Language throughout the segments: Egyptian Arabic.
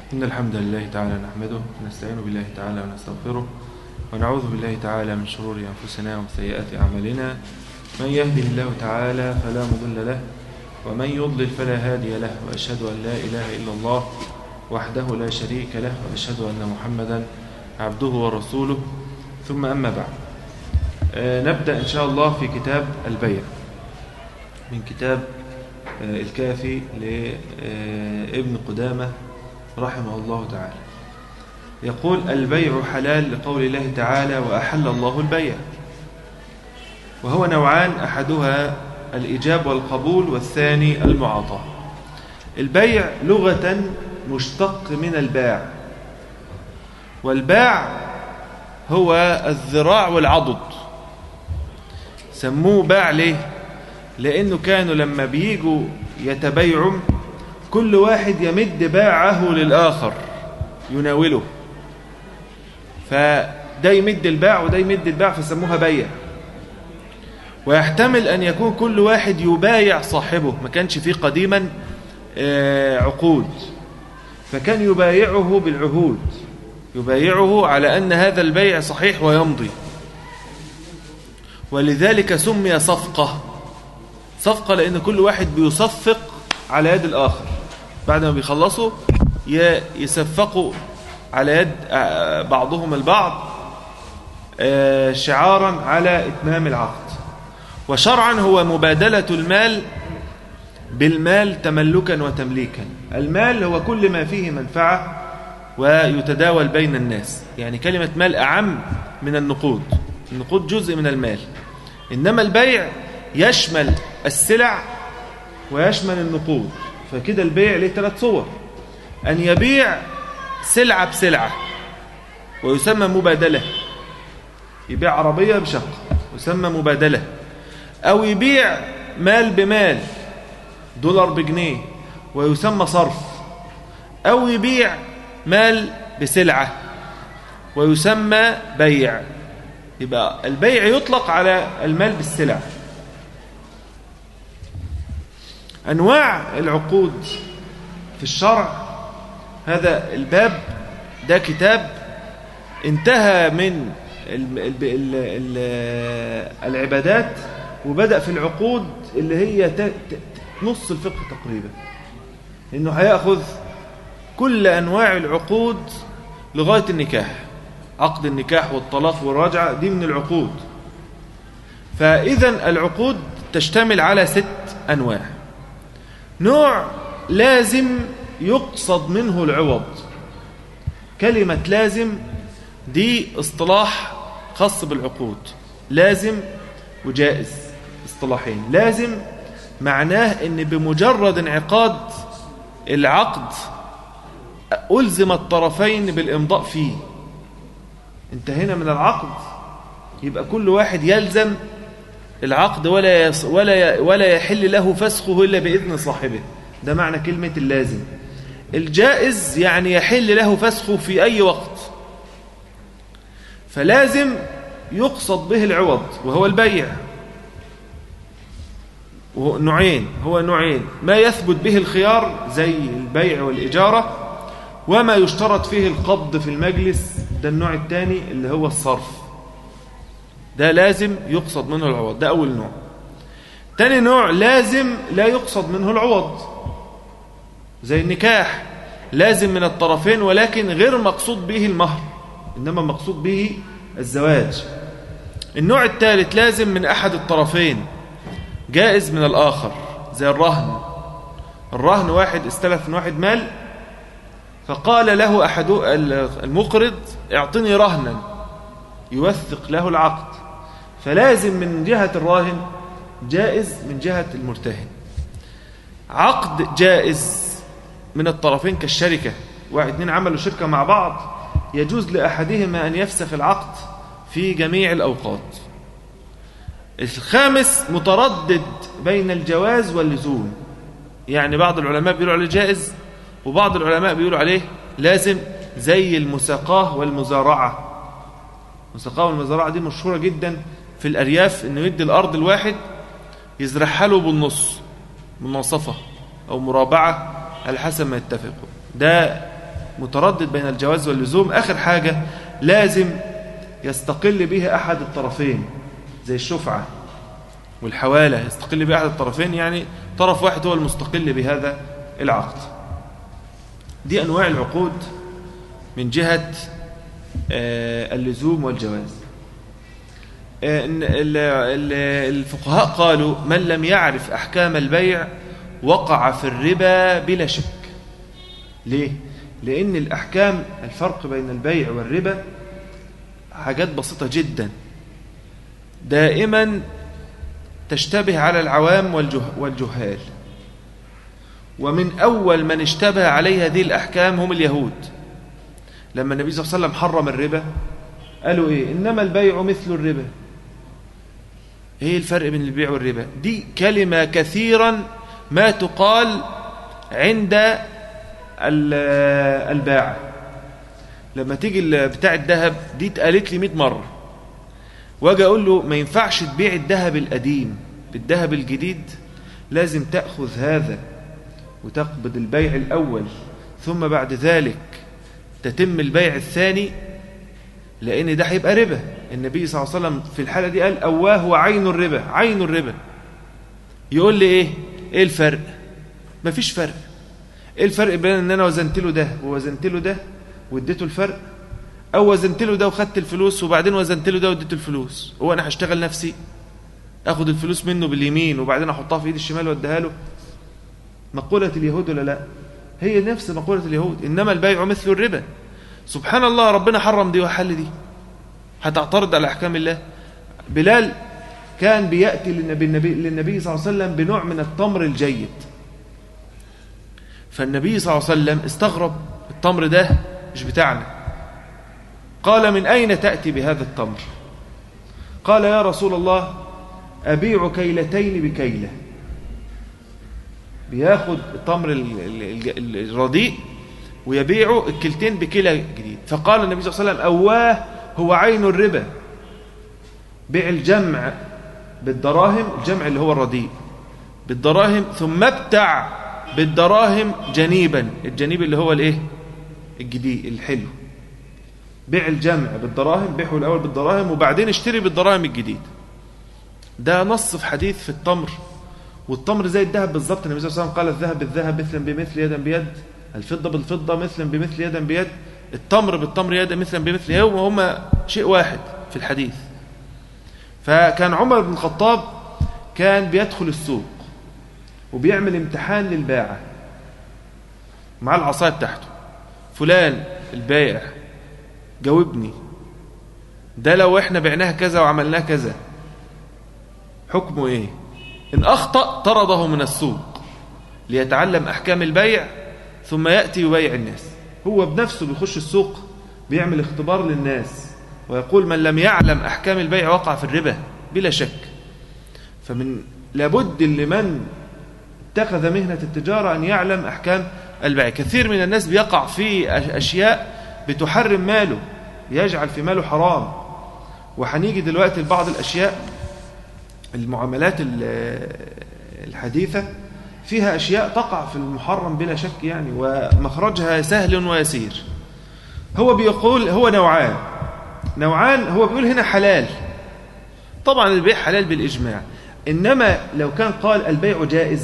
إن الحمد لله تعالى نحمده ونستعين بالله تعالى ونستغفره ونعوذ بالله تعالى من شرور أنفسنا ومن سيئات أعمالنا من يهده الله تعالى فلا مضل له ومن يضلل فلا هادي له وأشهد أن لا إله إلا الله وحده لا شريك له وأشهد أن محمدا عبده ورسوله ثم أما بعد آه نبدأ إن شاء الله في كتاب البيع من كتاب آه الكافي لابن قدامة رحمه الله تعالى يقول البيع حلال لقول الله تعالى وأحل الله البيع وهو نوعان أحدها الإجاب والقبول والثاني المعاطاة البيع لغة مشتق من الباع والباع هو الذراع والعضد سموه باع ليه لأنه كانوا لما بيجوا يتبيعوا كل واحد يمد باعه للآخر يناوله فده يمد الباع وده يمد الباع فسموها بيع ويحتمل أن يكون كل واحد يبايع صاحبه ما كانش فيه قديما عقود فكان يبايعه بالعهود يبايعه على أن هذا البيع صحيح ويمضي ولذلك سمي صفقة صفقة لأن كل واحد بيصفق على يد الآخر بعد ما بيخلصوا يصفقوا على يد بعضهم البعض شعارا على إتمام العقد وشرعا هو مبادلة المال بالمال تملكا وتمليكا المال هو كل ما فيه منفعة ويتداول بين الناس يعني كلمة مال أعم من النقود النقود جزء من المال إنما البيع يشمل السلع ويشمل النقود فكده البيع له ثلاث صور أن يبيع سلعة بسلعة ويسمى مبادلة يبيع عربية بشقة يسمى مبادلة أو يبيع مال بمال دولار بجنيه ويسمى صرف أو يبيع مال بسلعة ويسمى بيع يبقى البيع يطلق على المال بالسلع أنواع العقود في الشرع هذا الباب ده كتاب انتهى من العبادات وبدأ في العقود اللي هي نص الفقه تقريبا انه هياخذ كل انواع العقود لغايه النكاح عقد النكاح والطلاق والرجعه دي من العقود فاذا العقود تشتمل على ست انواع نوع لازم يقصد منه العوض كلمه لازم دي اصطلاح خاص بالعقود لازم وجائز اصطلاحين لازم معناه ان بمجرد انعقاد العقد ألزم الطرفين بالإمضاء فيه انتهينا من العقد يبقى كل واحد يلزم العقد ولا يص ولا ولا يحل له فسخه إلا بإذن صاحبه ده معنى كلمة اللازم الجائز يعني يحل له فسخه في أي وقت فلازم يقصد به العوض وهو البيع وهو نوعين هو نوعين ما يثبت به الخيار زي البيع والإجارة وما يشترط فيه القبض في المجلس ده النوع الثاني اللي هو الصرف ده لازم يقصد منه العوض ده أول نوع تاني نوع لازم لا يقصد منه العوض زي النكاح لازم من الطرفين ولكن غير مقصود به المهر إنما مقصود به الزواج النوع الثالث لازم من أحد الطرفين جائز من الآخر زي الرهن الرهن واحد استلف من واحد مال فقال له أحد المقرض اعطني رهنا يوثق له العقد فلازم من جهة الراهن جائز من جهة المرتهن عقد جائز من الطرفين كالشركة واحد اتنين عملوا شركة مع بعض يجوز لأحدهما أن يفسخ العقد في جميع الأوقات الخامس متردد بين الجواز واللزوم يعني بعض العلماء بيقولوا عليه جائز وبعض العلماء بيقولوا عليه لازم زي المساقاه والمزارعة المساقاه والمزارعة دي مشهورة جدا في الأرياف انه يدي الأرض الواحد يزرعها له بالنص مناصفة أو مرابعة على حسب ما يتفقوا ده متردد بين الجواز واللزوم آخر حاجة لازم يستقل به أحد الطرفين زي الشفعة والحوالة يستقل به أحد الطرفين يعني طرف واحد هو المستقل بهذا العقد دي أنواع العقود من جهة آه، اللزوم والجواز آه، الفقهاء قالوا من لم يعرف أحكام البيع وقع في الربا بلا شك ليه؟ لأن الأحكام الفرق بين البيع والربا حاجات بسيطة جدا دائما تشتبه على العوام والجهال ومن أول من اشتبه عليه هذه الأحكام هم اليهود لما النبي صلى الله عليه وسلم حرم الربا قالوا إيه إنما البيع مثل الربا إيه الفرق بين البيع والربا دي كلمة كثيرا ما تقال عند الباعة لما تيجي بتاع الذهب دي اتقالت لي 100 مرة واجي اقول له ما ينفعش تبيع الذهب القديم بالذهب الجديد لازم تأخذ هذا وتقبض البيع الأول ثم بعد ذلك تتم البيع الثاني لأن ده هيبقى ربا النبي صلى الله عليه وسلم في الحالة دي قال أواه هو عين الربا عين الربا يقول لي إيه إيه الفرق مفيش فرق إيه الفرق بين أن أنا وزنت له ده ووزنت له ده واديته الفرق أو وزنت له ده وخدت الفلوس وبعدين وزنت له ده واديته الفلوس هو أنا هشتغل نفسي أخد الفلوس منه باليمين وبعدين أحطها في إيد الشمال واديها له مقولة اليهود ولا لا هي نفس مقولة اليهود إنما البيع مثل الربا سبحان الله ربنا حرم دي وحل دي هتعترض على أحكام الله بلال كان بيأتي للنبي, للنبي صلى الله عليه وسلم بنوع من التمر الجيد فالنبي صلى الله عليه وسلم استغرب التمر ده مش بتاعنا قال من أين تأتي بهذا التمر قال يا رسول الله أبيع كيلتين بكيلة بياخد التمر الرديء ويبيعه الكلتين بكيلة جديد فقال النبي صلى الله عليه وسلم أواه هو عين الربا بيع الجمع بالدراهم الجمع اللي هو الرديء بالدراهم ثم ابتع بالدراهم جنيبا الجنيب اللي هو الايه الجديد الحلو بيع الجمع بالدراهم بيعه الأول بالدراهم وبعدين اشتري بالدراهم الجديد ده نص في حديث في التمر والتمر زي الذهب بالظبط النبي صلى الله عليه وسلم قال الذهب بالذهب مثلا بمثل يدا بيد الفضة بالفضة مثلا بمثل يدا بيد التمر بالتمر يدا مثلا بمثل يوم وهما شيء واحد في الحديث فكان عمر بن الخطاب كان بيدخل السوق وبيعمل امتحان للباعة مع العصاية بتاعته فلان البائع جاوبني ده لو احنا بعناها كذا وعملناه كذا حكمه ايه ان اخطأ طرده من السوق ليتعلم احكام البيع ثم يأتي يبيع الناس هو بنفسه بيخش السوق بيعمل اختبار للناس ويقول من لم يعلم احكام البيع وقع في الربا بلا شك فمن لابد لمن اتخذ مهنة التجارة أن يعلم أحكام البيع كثير من الناس بيقع في أشياء بتحرم ماله يجعل في ماله حرام وحنيجي دلوقتي لبعض الأشياء المعاملات الحديثة فيها أشياء تقع في المحرم بلا شك يعني ومخرجها سهل ويسير هو بيقول هو نوعان نوعان هو بيقول هنا حلال طبعا البيع حلال بالإجماع إنما لو كان قال البيع جائز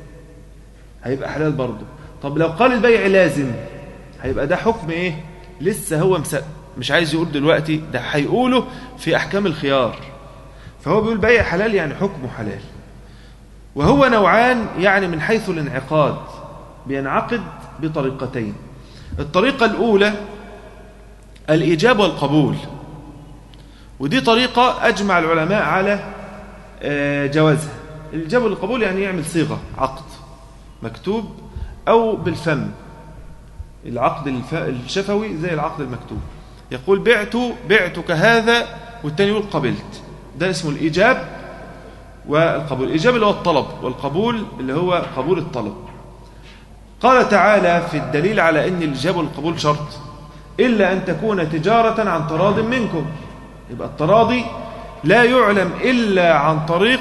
هيبقى حلال برضه طب لو قال البيع لازم هيبقى ده حكم ايه لسه هو مسأ مش عايز يقول دلوقتي ده هيقوله في احكام الخيار فهو بيقول بيع حلال يعني حكمه حلال وهو نوعان يعني من حيث الانعقاد بينعقد بطريقتين الطريقة الأولى الإيجاب والقبول ودي طريقة أجمع العلماء على آه، جوازها الإيجاب والقبول يعني يعمل صيغة عقد مكتوب أو بالفم العقد الشفوي زي العقد المكتوب يقول بعت بعتك هذا والتاني يقول قبلت ده اسمه الإيجاب والقبول الإيجاب اللي هو الطلب والقبول اللي هو قبول الطلب قال تعالى في الدليل على أن الإيجاب والقبول شرط إلا أن تكون تجارة عن تراض منكم يبقى التراضي لا يعلم إلا عن طريق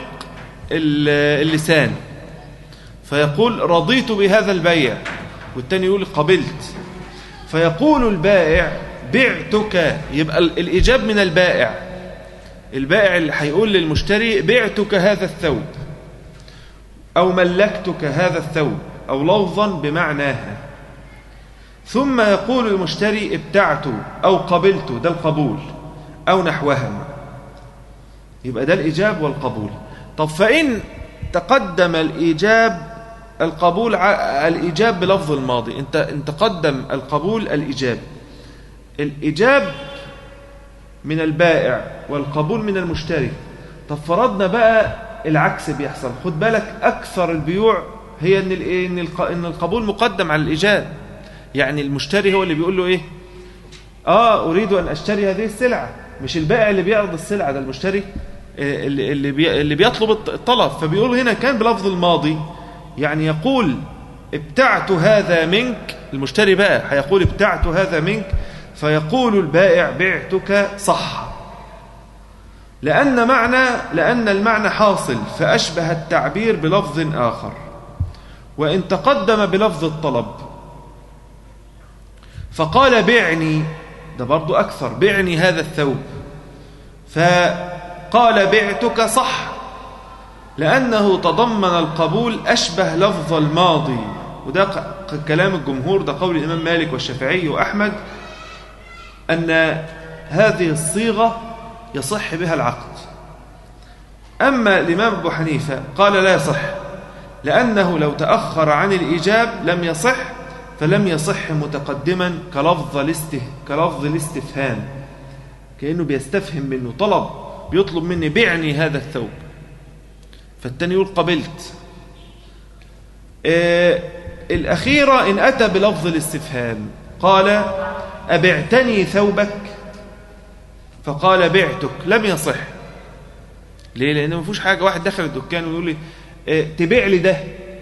اللسان فيقول رضيت بهذا البيع والتاني يقول قبلت فيقول البائع بعتك يبقى الإيجاب من البائع البائع اللي هيقول للمشتري بعتك هذا الثوب أو ملكتك هذا الثوب أو لفظا بمعناها ثم يقول المشتري ابتعت أو قبلت ده القبول أو نحوها يبقى ده الإيجاب والقبول طب فإن تقدم الإيجاب القبول الإيجاب بلفظ الماضي انت انت قدم القبول الإيجاب الإيجاب من البائع والقبول من المشتري طب فرضنا بقى العكس بيحصل خد بالك أكثر البيوع هي إن إن إن القبول مقدم على الإيجاب يعني المشتري هو اللي بيقول له إيه آه أريد أن أشتري هذه السلعة مش البائع اللي بيعرض السلعة ده المشتري اللي اللي اللي بيطلب الطلب فبيقول هنا كان بلفظ الماضي يعني يقول ابتعت هذا منك المشتري بقى هيقول ابتعت هذا منك فيقول البائع بعتك صح لأن معنى لأن المعنى حاصل فأشبه التعبير بلفظ آخر وإن تقدم بلفظ الطلب فقال بعني ده برضو أكثر بعني هذا الثوب فقال بعتك صح لأنه تضمن القبول أشبه لفظ الماضي وده كلام الجمهور ده قول الإمام مالك والشافعي وأحمد أن هذه الصيغة يصح بها العقد أما الإمام أبو حنيفة قال لا يصح لأنه لو تأخر عن الإيجاب لم يصح فلم يصح متقدما كلفظ الاسته كلفظ الاستفهام كأنه بيستفهم منه طلب بيطلب مني بعني هذا الثوب فالتاني يقول قبلت آه الأخيرة إن أتى بلفظ الاستفهام قال أبعتني ثوبك فقال بعتك لم يصح ليه لأن ما فيش حاجة واحد دخل الدكان ويقول لي اه تبيع لي ده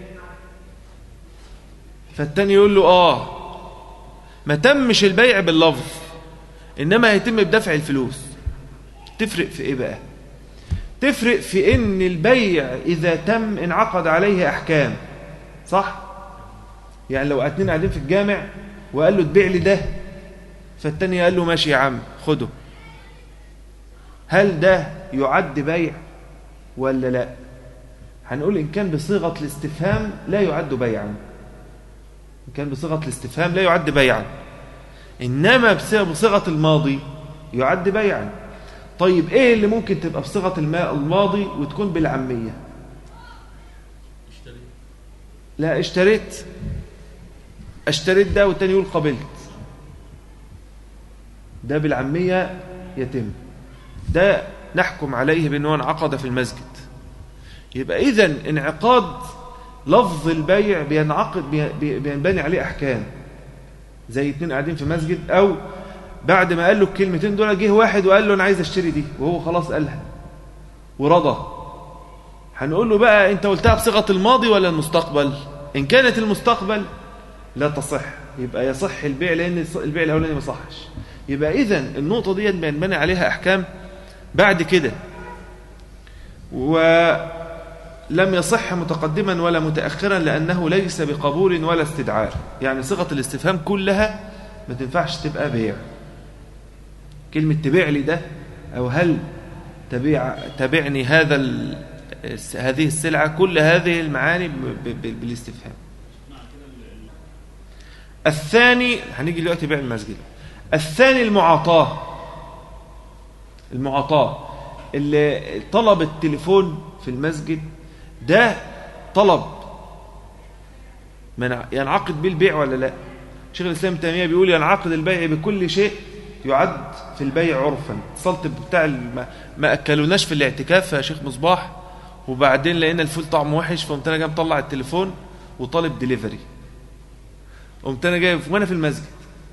فالتاني يقول له آه ما تمش البيع باللفظ إنما هيتم بدفع الفلوس تفرق في إيه بقى تفرق في إن البيع إذا تم انعقد عليه أحكام صح يعني لو اتنين قاعدين في الجامع وقال له تبيع لي ده فالتاني قال له ماشي يا عم خده هل ده يعد بيع ولا لا هنقول إن كان بصيغة الاستفهام لا يعد بيعا إن كان بصيغة الاستفهام لا يعد بيعا إنما بصيغة الماضي يعد بيعا طيب إيه اللي ممكن تبقى بصيغة الماضي وتكون بالعامية لا اشتريت اشتريت ده والتاني يقول قبلت ده بالعامية يتم ده نحكم عليه بأنه انعقد في المسجد يبقى إذن انعقاد لفظ البيع بينعقد بينبني عليه أحكام زي اتنين قاعدين في مسجد أو بعد ما قال له الكلمتين دول جه واحد وقال له أنا عايز أشتري دي وهو خلاص قالها ورضى هنقول له بقى أنت قلتها بصيغة الماضي ولا المستقبل إن كانت المستقبل لا تصح يبقى يصح البيع لأن البيع الأولاني ما صحش يبقى إذن النقطة دي بينبني عليها أحكام بعد كده ولم يصح متقدما ولا متأخرا لأنه ليس بقبول ولا استدعاء يعني صيغة الاستفهام كلها ما تنفعش تبقى بيع كلمة تبيع لي ده أو هل تبيع تبعني هذا هذه السلعة كل هذه المعاني بالاستفهام الثاني هنيجي دلوقتي بيع المسجد الثاني المعاطاة المعاطاة اللي طلب التليفون في المسجد ده طلب من ينعقد به البيع ولا لا شيخ الإسلام تيمية بيقول ينعقد البيع بكل شيء يعد في البيع عرفا اتصلت بتاع ما أكلوناش في الاعتكاف يا شيخ مصباح وبعدين لقينا الفول طعمه وحش فقمت انا جاي مطلع التليفون وطالب ديليفري قمت انا جاي وانا في المسجد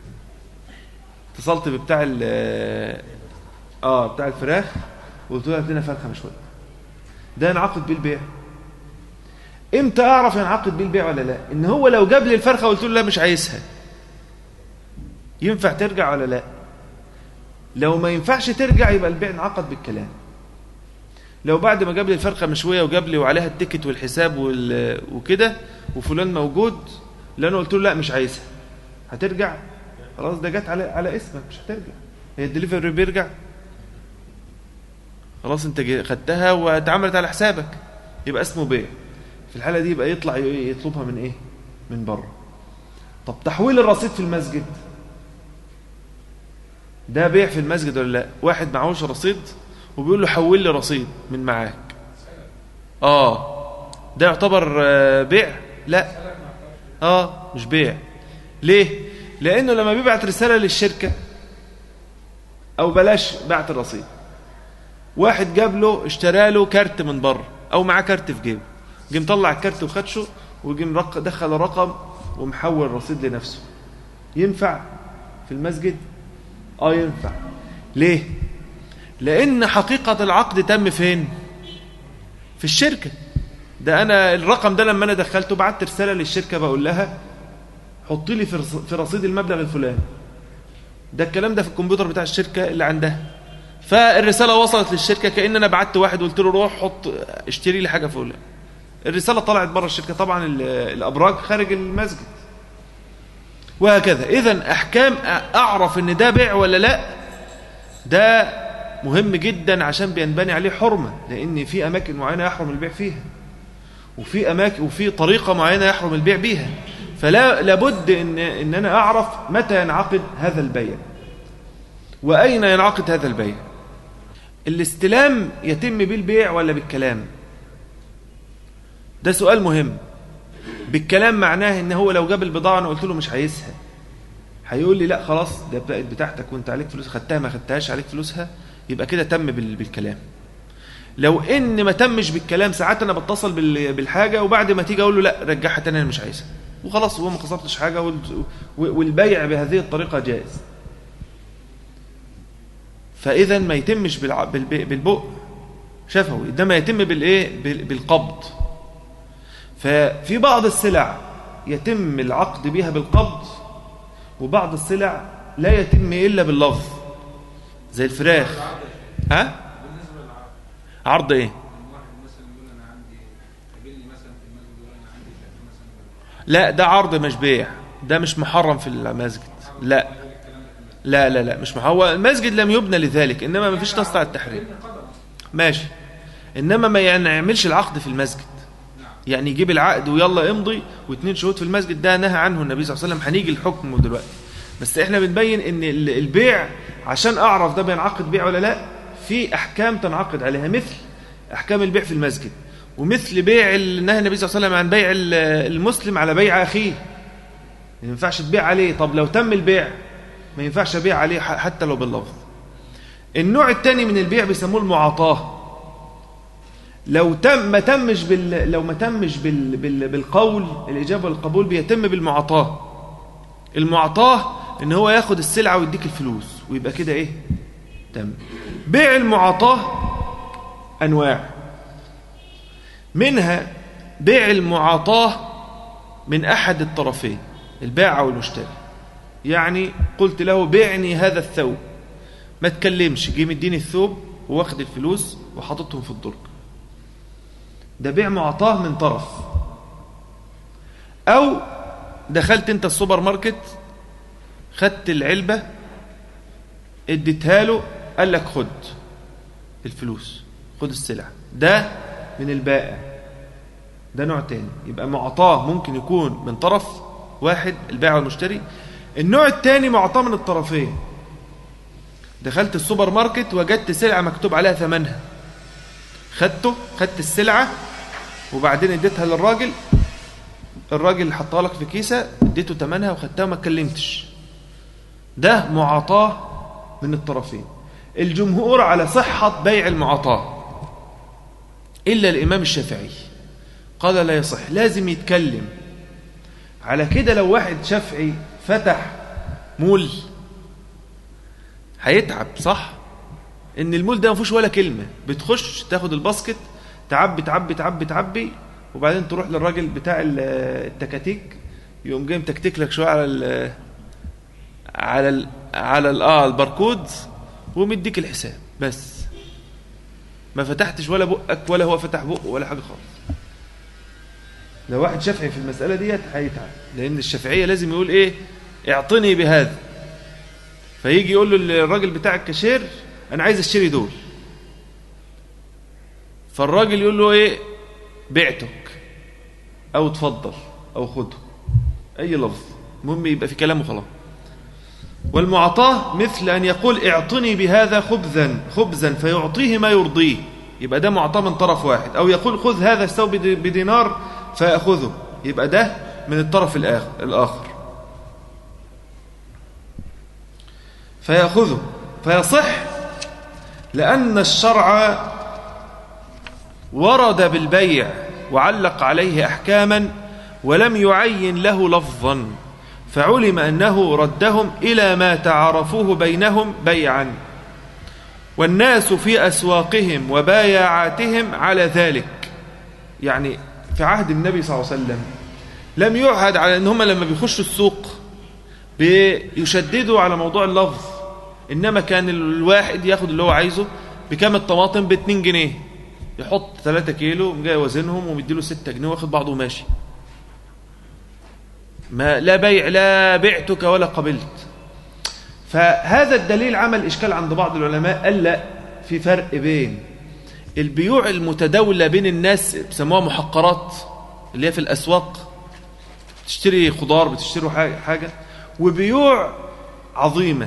اتصلت بتاع ال اه بتاع الفراخ وقلت له ادينا فرخه مشويه ده ينعقد بيه البيع امتى اعرف ينعقد بيه البيع ولا لا ان هو لو جاب لي الفرخه وقلت له لا مش عايزها ينفع ترجع ولا لا لو ما ينفعش ترجع يبقى البيع انعقد بالكلام لو بعد ما جاب لي الفرخه مشويه وجاب لي وعليها التيكت والحساب وكده وفلان موجود اللي انا قلت له لا مش عايزها هترجع خلاص ده جت على على اسمك مش هترجع هي الدليفري بيرجع خلاص انت جي- خدتها واتعملت على حسابك يبقى اسمه بيع في الحالة دي يبقى يطلع ي- يطلبها من ايه من بره طب تحويل الرصيد في المسجد ده بيع في المسجد ولا لا واحد معهوش رصيد وبيقول له حول لي رصيد من معاك اه ده يعتبر آه، بيع لا اه مش بيع ليه لانه لما بيبعت رساله للشركه او بلاش بعت الرصيد واحد جاب له اشترى له كارت من بره او معاه كارت في جيبه جه مطلع الكارت وخدشه وجه مرق- دخل الرقم ومحول الرصيد لنفسه ينفع في المسجد اه ينفع ليه لان حقيقه العقد تم فين في الشركه ده انا الرقم ده لما انا دخلته بعت رساله للشركه بقول لها حط لي في رص- في رصيد المبلغ الفلاني ده الكلام ده في الكمبيوتر بتاع الشركه اللي عندها فالرساله وصلت للشركه كان انا بعت واحد قلت له روح حط اشتري لي حاجه فلان الرساله طلعت بره الشركه طبعا ال- الابراج خارج المسجد وهكذا اذا احكام أ- اعرف ان ده بيع ولا لا ده مهم جدا عشان بينبني عليه حرمه لان في اماكن معينه يحرم البيع فيها وفي اماكن وفي طريقه معينه يحرم البيع بيها فلا لابد ان ان انا اعرف متى ينعقد هذا البيع واين ينعقد هذا البيع الاستلام يتم بالبيع ولا بالكلام ده سؤال مهم بالكلام معناه ان هو لو جاب البضاعه انا قلت له مش عايزها هيقول لي لا خلاص ده بقت بتاعتك وانت عليك فلوس خدتها ما خدتهاش عليك فلوسها يبقى كده تم بال- بالكلام لو ان ما تمش بالكلام ساعات انا بتصل بال- بالحاجه وبعد ما تيجي اقول له لا رجعها تاني انا مش عايزها وخلاص هو ما خسرتش حاجه وال- والبيع بهذه الطريقه جائز فاذا ما يتمش بالع- بالبيع- بالبق شفوي انما يتم بالايه بال- بالقبض ففي بعض السلع يتم العقد بها بالقبض وبعض السلع لا يتم الا باللفظ زي الفراخ ها بالنسبه للعرض عرض ايه واحد مثلا يقول انا عندي قابلني مثلا في المسجد يقول انا عندي شقه مثلا لا ده عرض مش بيع ده مش محرم في المسجد لا لا لا لا مش محرم هو المسجد لم يبنى لذلك انما ما فيش نص على التحريم ماشي انما ما يعملش العقد في المسجد يعني يجيب العقد ويلا امضي واثنين شهود في المسجد ده نهى عنه النبي صلى الله عليه وسلم هنيجي الحكم دلوقتي بس احنا بنبين ان ال- البيع عشان اعرف ده بينعقد بيع ولا لا في احكام تنعقد عليها مثل احكام البيع في المسجد ومثل بيع ال- نهى النبي صلى الله عليه وسلم عن بيع ال- المسلم على بيع اخيه ما ينفعش تبيع عليه طب لو تم البيع ما ينفعش ابيع عليه ح- حتى لو باللفظ النوع الثاني من البيع بيسموه المعاطاه لو تم ما تمش بال لو ما تمش بال بال بالقول الاجابه والقبول بيتم بالمعاطاه المعاطاه ان هو ياخد السلعه ويديك الفلوس ويبقى كده ايه تم بيع المعاطاه انواع منها بيع المعاطاه من احد الطرفين البائع او المشتري يعني قلت له بيعني هذا الثوب ما تكلمش جه مديني الثوب واخد الفلوس وحاططهم في الدرج ده بيع معطاه من طرف او دخلت انت السوبر ماركت خدت العلبة اديتها له قال لك خد الفلوس خد السلعة ده من البائع ده نوع تاني يبقى معطاه ممكن يكون من طرف واحد البائع والمشتري النوع التاني معطاه من الطرفين دخلت السوبر ماركت وجدت سلعة مكتوب عليها ثمنها خدته خدت السلعة وبعدين اديتها للراجل الراجل حطها لك في كيسة اديته ثمنها وخدتها وما اتكلمتش ده معاطاة من الطرفين الجمهور على صحة بيع المعاطاة إلا الإمام الشافعي قال لا يصح لازم يتكلم على كده لو واحد شافعي فتح مول هيتعب صح ان المول ده ما فيهوش ولا كلمه بتخش تاخد الباسكت تعبي تعبي تعبي تعبي وبعدين تروح للراجل بتاع ال- التكاتيك يقوم جاي متكتك لك شويه على ال على ال على ال اه الباركود ومديك الحساب بس ما فتحتش ولا بقك ولا هو فتح بقه ولا حاجه خالص لو واحد شافعي في المساله ديت هيتعب لان الشافعيه لازم يقول ايه اعطني بهذا فيجي يقول له الراجل بتاع الكاشير انا عايز اشتري دول فالراجل يقول له ايه بعتك او اتفضل او خده اي لفظ المهم يبقى في كلام وخلاص والمعطاه مثل ان يقول اعطني بهذا خبزا خبزا فيعطيه ما يرضيه يبقى ده معطاه من طرف واحد او يقول خذ هذا الثوب بدي- بدينار فياخذه يبقى ده من الطرف الآخر, الاخر فياخذه فيصح لان الشرع ورد بالبيع وعلق عليه احكاما ولم يعين له لفظا فعلم انه ردهم الى ما تعارفوه بينهم بيعا والناس في اسواقهم وبايعاتهم على ذلك يعني في عهد النبي صلى الله عليه وسلم لم يعهد على ان هم لما بيخشوا السوق بيشددوا على موضوع اللفظ انما كان الواحد ياخد اللي هو عايزه بكام الطماطم ب 2 جنيه يحط 3 كيلو جاي وزنهم ومديله 6 جنيه واخد بعضه وماشي ما لا بيع لا بعتك ولا قبلت فهذا الدليل عمل إشكال عند بعض العلماء قال لا في فرق بين البيوع المتداولة بين الناس بيسموها محقرات اللي هي في الأسواق بتشتري خضار بتشتري حاجة, حاجة وبيوع عظيمة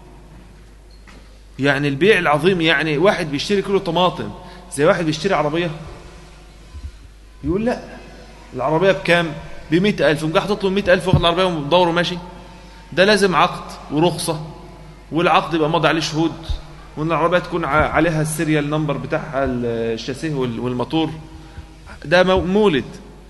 يعني البيع العظيم يعني واحد بيشتري كيلو طماطم زي واحد بيشتري عربية يقول لا العربية بكام بمئة ألف ومجا حاطط له مئة ألف واخد العربية ومدور وماشي ده لازم عقد ورخصة والعقد يبقى ماضي عليه شهود وان العربية تكون ع- عليها السيريال نمبر بتاعها الشاسيه وال- والموتور ده مو- مولد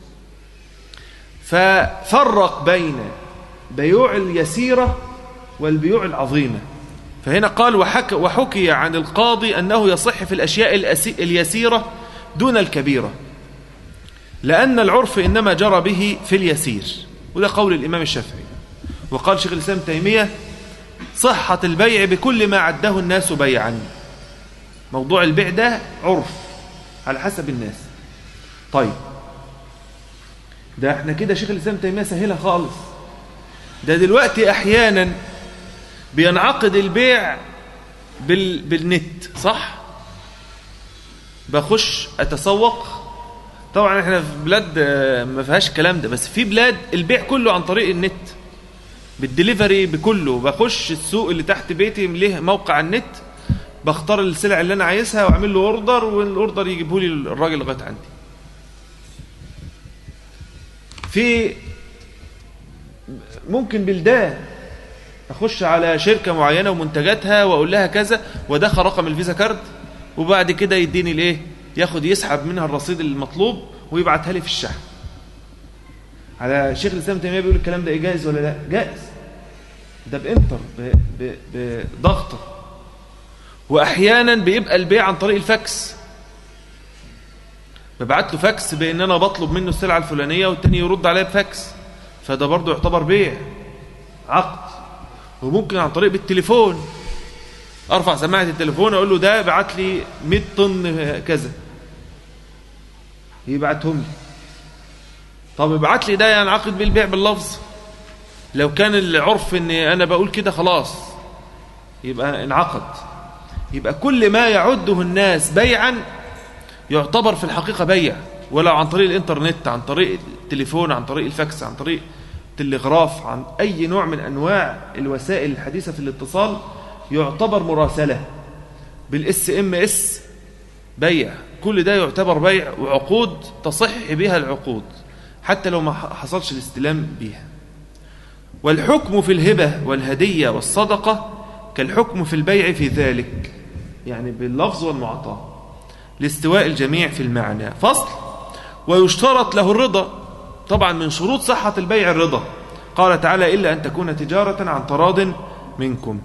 ففرق بين بيوع اليسيرة والبيوع العظيمة فهنا قال وحك وحكي عن القاضي أنه يصح في الأشياء الأسي- اليسيرة دون الكبيرة لأن العرف إنما جرى به في اليسير وده قول الإمام الشافعي وقال شيخ الإسلام تيمية صحة البيع بكل ما عده الناس بيعا موضوع البيع ده عرف على حسب الناس طيب ده احنا كده شيخ الإسلام تيمية سهلها خالص ده دلوقتي أحيانا بينعقد البيع بال... بالنت صح بخش أتسوق طبعا احنا في بلاد آه، ما فيهاش الكلام ده بس في بلاد البيع كله عن طريق النت بالدليفري بكله بخش السوق اللي تحت بيتي ليه موقع على النت بختار السلع اللي انا عايزها واعمل له اوردر والاوردر يجيبه لي الراجل لغايه عندي في ممكن بلدان اخش على شركه معينه ومنتجاتها واقول لها كذا وادخل رقم الفيزا كارد وبعد كده يديني الايه ياخد يسحب منها الرصيد المطلوب ويبعتها لي في الشحن على شيخ الاسلام تيميه بيقول الكلام ده إيه جائز ولا لا جائز ده بانتر ب- ب- بضغطه واحيانا بيبقى البيع عن طريق الفاكس ببعت له فاكس بان انا بطلب منه السلعه الفلانيه والتاني يرد عليا بفاكس فده برضه يعتبر بيع عقد وممكن عن طريق بالتليفون ارفع سماعه التليفون اقول له ده بعت لي 100 طن كذا يبعتهم لي طب ابعت لي ده ينعقد بالبيع باللفظ لو كان العرف ان انا بقول كده خلاص يبقى انعقد يبقى كل ما يعده الناس بيعا يعتبر في الحقيقة بيع ولو عن طريق الانترنت عن طريق التليفون عن طريق الفاكس عن طريق التلغراف عن أي نوع من أنواع الوسائل الحديثة في الاتصال يعتبر مراسلة بالاس ام اس بيع كل ده يعتبر بيع وعقود تصح بها العقود حتى لو ما حصلش الاستلام بيها والحكم في الهبة والهدية والصدقة كالحكم في البيع في ذلك يعني باللفظ والمعطاة لاستواء الجميع في المعنى فصل ويشترط له الرضا طبعا من شروط صحة البيع الرضا قال تعالى إلا أن تكون تجارة عن تراض منكم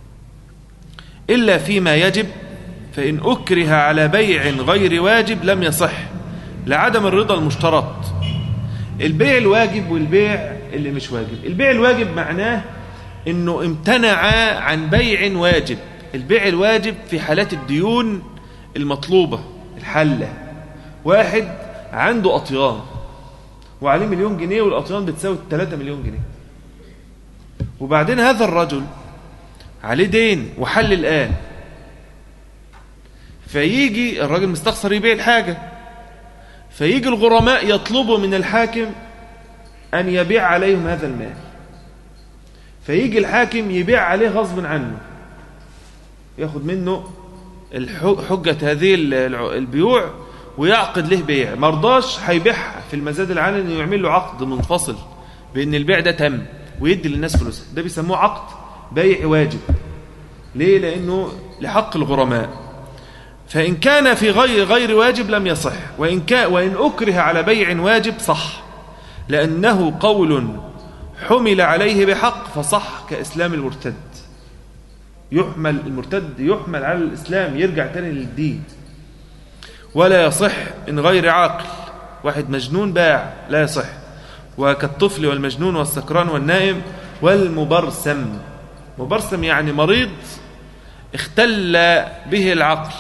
إلا فيما يجب فإن أكره على بيع غير واجب لم يصح لعدم الرضا المشترط البيع الواجب والبيع اللي مش واجب البيع الواجب معناه انه امتنع عن بيع واجب البيع الواجب في حالات الديون المطلوبة الحلة واحد عنده أطيان وعليه مليون جنيه والأطيان بتساوي 3 مليون جنيه وبعدين هذا الرجل عليه دين وحل الآن فيجي الراجل مستخسر يبيع الحاجة فيجي الغرماء يطلبوا من الحاكم أن يبيع عليهم هذا المال فيجي الحاكم يبيع عليه غصب عنه ياخد منه الح- حجة هذه الع- البيوع ويعقد له بيع مرضاش هيبيعها في المزاد العالي انه يعمل له عقد منفصل بان البيع ده تم ويدي للناس فلوسها ده بيسموه عقد بيع واجب ليه لانه لحق الغرماء فان كان في غير غير واجب لم يصح وان كان وان اكره على بيع واجب صح لانه قول حمل عليه بحق فصح كاسلام المرتد يحمل المرتد يحمل على الإسلام يرجع تاني للدين ولا يصح إن غير عاقل واحد مجنون باع لا يصح وكالطفل والمجنون والسكران والنائم والمبرسم مبرسم يعني مريض اختل به العقل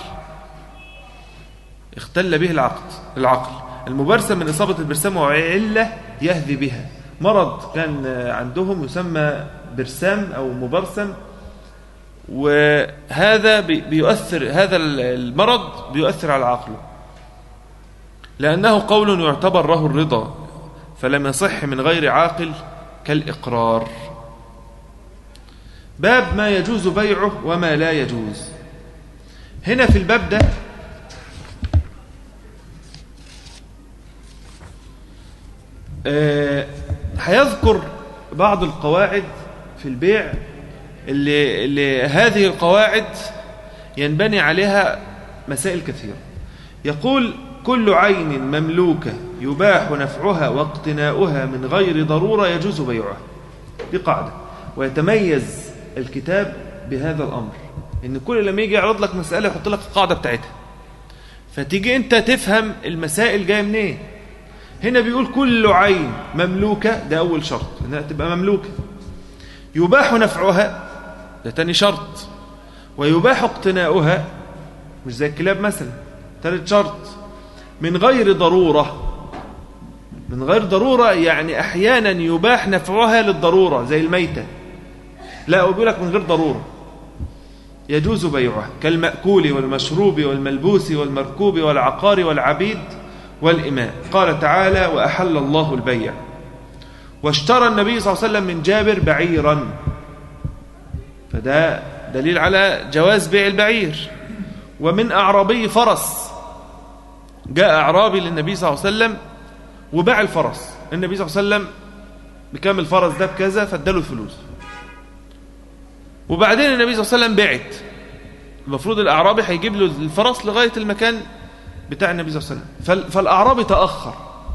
اختل به العقل العقل المبرسم من إصابة البرسام وعلة يهذي بها مرض كان عندهم يسمى برسام أو مبرسم وهذا بي- بيؤثر هذا المرض بيؤثر على عقله لأنه قول يعتبر له الرضا فلم يصح من غير عاقل كالإقرار باب ما يجوز بيعه وما لا يجوز هنا في الباب ده آه، هيذكر بعض القواعد في البيع اللي, اللي هذه القواعد ينبني عليها مسائل كثيرة يقول كل عين مملوكة يباح نفعها واقتناؤها من غير ضرورة يجوز بيعها دي قاعدة ويتميز الكتاب بهذا الأمر إن كل لما يجي يعرض لك مسألة يحط لك القاعدة بتاعتها فتيجي أنت تفهم المسائل جاية منين هنا بيقول كل عين مملوكة ده أول شرط إنها تبقى مملوكة يباح نفعها ده تاني شرط ويباح اقتناؤها مش زي الكلاب مثلا ثالث شرط من غير ضرورة من غير ضرورة يعني أحيانا يباح نفعها للضرورة زي الميتة لا هو بيقول لك من غير ضرورة يجوز بيعها كالمأكول والمشروب والملبوس والمركوب والعقار والعبيد والإماء قال تعالى وأحل الله البيع واشترى النبي صلى الله عليه وسلم من جابر بعيرا فده دليل على جواز بيع البعير ومن أعرابي فرس جاء أعرابي للنبي صلى الله عليه وسلم وباع الفرس النبي صلى الله عليه وسلم بكام الفرس ده بكذا فاداله الفلوس وبعدين النبي صلى الله عليه وسلم بعت المفروض الأعرابي هيجيب له الفرس لغاية المكان بتاع النبي صلى الله عليه وسلم فال- فالأعرابي تأخر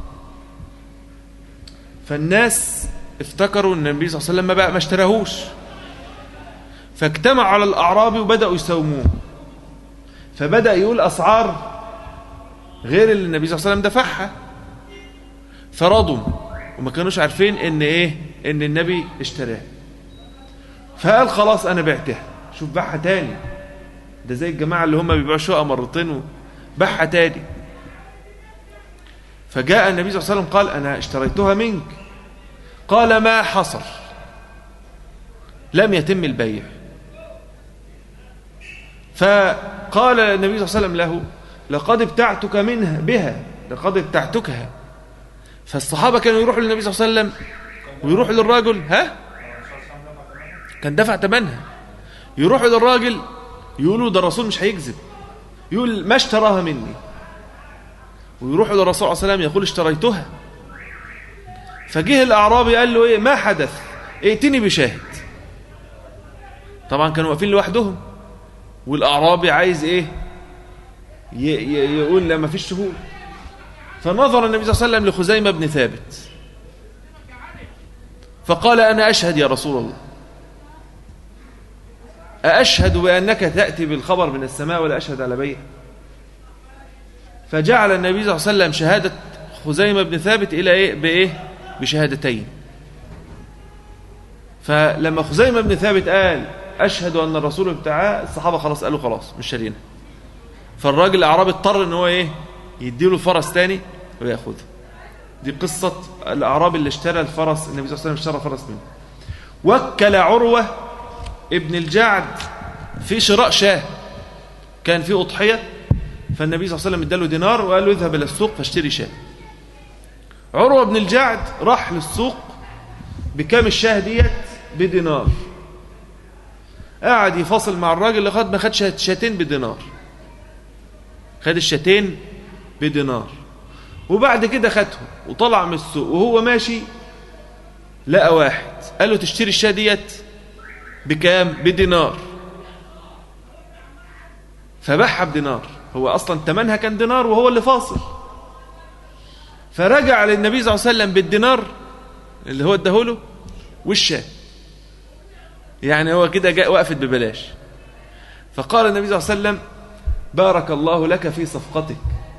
فالناس افتكروا ان النبي صلى الله عليه وسلم ما بقى ما اشتراهوش فاجتمعوا على الاعرابي وبداوا يساوموه فبدا يقول اسعار غير اللي النبي صلى الله عليه وسلم دفعها فرضوا وما كانوش عارفين ان ايه ان النبي اشتراه فقال خلاص انا بعتها شوف باعها تاني ده زي الجماعه اللي هم بيبيعوا شقه مرتين وباعها تاني فجاء النبي صلى الله عليه وسلم قال أنا اشتريتها منك قال ما حصل لم يتم البيع فقال النبي صلى الله عليه وسلم له لقد ابتعتك منها بها لقد ابتعتكها فالصحابة كانوا يروحوا للنبي صلى الله عليه وسلم ويروحوا للراجل ها كان دفع ثمنها يروحوا للراجل يقولوا ده الرسول مش هيكذب يقول ما اشتراها مني ويروحوا للرسول صلى الله عليه وسلم يقول اشتريتها فجه الأعرابي قال له ايه ما حدث ائتني بشاهد طبعا كانوا واقفين لوحدهم والأعرابي عايز ايه ي- ي- يقول لا ما فيش شهود فنظر النبي صلى الله عليه وسلم لخزيمة بن ثابت فقال أنا أشهد يا رسول الله أأشهد بأنك تأتي بالخبر من السماء ولا أشهد على بيع فجعل النبي صلى الله عليه وسلم شهادة خزيمة بن ثابت إلى إيه بإيه بشهادتين فلما خزيمة بن ثابت قال أشهد أن الرسول بتاعه الصحابة خلاص قالوا خلاص مش شارينها فالراجل الأعرابي اضطر إن هو إيه يديله فرس تاني وياخدها دي قصة الأعرابي اللي اشترى الفرس النبي صلى الله عليه وسلم اشترى فرس منه وكل عروة ابن الجعد في شراء شاه كان في أضحية فالنبي صلى الله عليه وسلم اداله دينار وقال له اذهب إلى السوق فاشتري شاه عروة بن الجعد راح للسوق بكام الشاه ديت بدينار قعد يفاصل مع الراجل لغايه ما خد شات- شاتين بدينار خد الشاتين بدينار وبعد كده خدهم وطلع من السوق وهو ماشي لقى واحد قال له تشتري الشاه ديت بكام بدينار فباعها بدينار هو اصلا ثمنها كان دينار وهو اللي فاصل فرجع للنبي صلى الله عليه وسلم بالدينار اللي هو اداهوله والشاه يعني هو كده جاء وقفت ببلاش فقال النبي صلى الله عليه وسلم بارك الله لك في صفقتك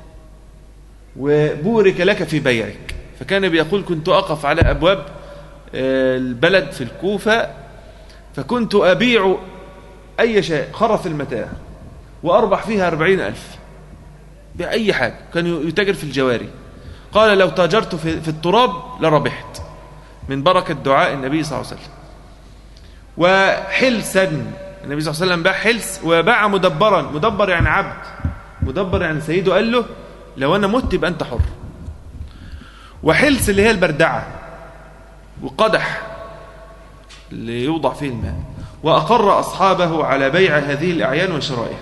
وبورك لك في بيعك فكان بيقول كنت أقف على أبواب آه، البلد في الكوفة فكنت أبيع أي شيء خرف المتاع وأربح فيها أربعين ألف بأي حاجة كان يتاجر في الجواري قال لو تاجرت في, في التراب لربحت من بركة دعاء النبي صلى الله عليه وسلم وحلسا النبي صلى الله عليه وسلم باع حلس وباع مدبرا مدبر يعني عبد مدبر يعني سيده قال له لو انا مت يبقى انت حر وحلس اللي هي البردعه وقدح اللي يوضع فيه الماء واقر اصحابه على بيع هذه الاعيان وشرائها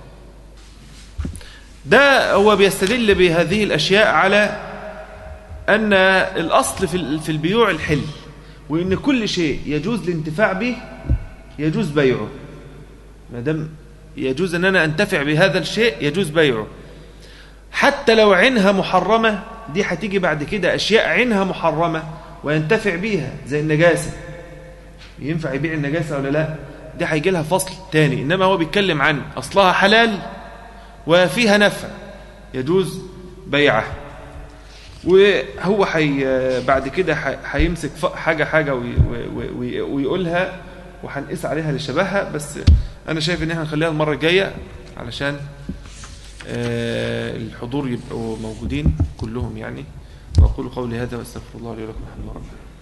ده هو بيستدل بهذه الاشياء على ان الاصل في ال- في البيوع الحل وان كل شيء يجوز الانتفاع به يجوز بيعه ما دام يجوز ان انا انتفع بهذا الشيء يجوز بيعه حتى لو عينها محرمه دي هتيجي بعد كده اشياء عينها محرمه وينتفع بيها زي النجاسه ينفع يبيع النجاسه ولا لا دي هيجي لها فصل تاني انما هو بيتكلم عن اصلها حلال وفيها نفع يجوز بيعها وهو حي بعد كده ح- هيمسك ف- حاجة حاجة وي وي وي ويقولها وهنقيس عليها لشبهها بس أنا شايف إن احنا نخليها المرة الجاية علشان آه، الحضور يبقوا موجودين كلهم يعني وأقول قولي هذا وأستغفر الله لي ولكم الحمد لله رب العالمين